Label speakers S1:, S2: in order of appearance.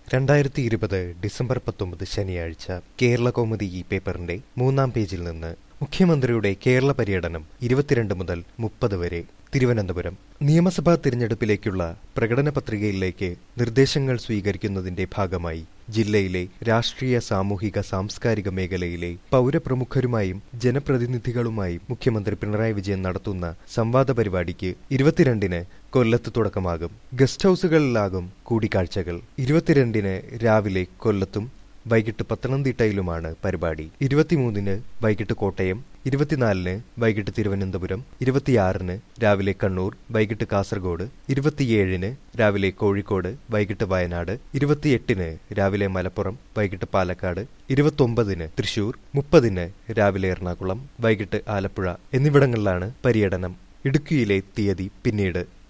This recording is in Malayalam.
S1: രണ്ടായിരത്തി ഇരുപത് ഡിസംബർ പത്തൊമ്പത് ശനിയാഴ്ച കേരള കൗമുദി ഈ പേപ്പറിന്റെ മൂന്നാം പേജിൽ നിന്ന് മുഖ്യമന്ത്രിയുടെ കേരള പര്യടനം ഇരുപത്തിരണ്ട് മുതൽ മുപ്പത് വരെ തിരുവനന്തപുരം നിയമസഭാ തിരഞ്ഞെടുപ്പിലേക്കുള്ള പ്രകടന പത്രികയിലേക്ക് നിർദ്ദേശങ്ങൾ സ്വീകരിക്കുന്നതിന്റെ ഭാഗമായി ജില്ലയിലെ രാഷ്ട്രീയ സാമൂഹിക സാംസ്കാരിക മേഖലയിലെ പൗരപ്രമുഖരുമായും ജനപ്രതിനിധികളുമായും മുഖ്യമന്ത്രി പിണറായി വിജയൻ നടത്തുന്ന സംവാദ പരിപാടിക്ക് ഇരുപത്തിരണ്ടിന് കൊല്ലത്ത് തുടക്കമാകും ഗസ്റ്റ് ഹൌസുകളിലാകും കൂടിക്കാഴ്ചകൾ ഇരുപത്തിരണ്ടിന് രാവിലെ കൊല്ലത്തും വൈകിട്ട് പത്തനംതിട്ടയിലുമാണ് പരിപാടി ഇരുപത്തിമൂന്നിന് വൈകിട്ട് കോട്ടയം ഇരുപത്തിനാലിന് വൈകിട്ട് തിരുവനന്തപുരം ഇരുപത്തിയാറിന് രാവിലെ കണ്ണൂർ വൈകിട്ട് കാസർഗോഡ് ഇരുപത്തിയേഴിന് രാവിലെ കോഴിക്കോട് വൈകിട്ട് വയനാട് ഇരുപത്തിയെട്ടിന് രാവിലെ മലപ്പുറം വൈകിട്ട് പാലക്കാട് ഇരുപത്തൊമ്പതിന് തൃശൂർ മുപ്പതിന് രാവിലെ എറണാകുളം വൈകിട്ട് ആലപ്പുഴ എന്നിവിടങ്ങളിലാണ് പര്യടനം ഇടുക്കിയിലെ തീയതി പിന്നീട്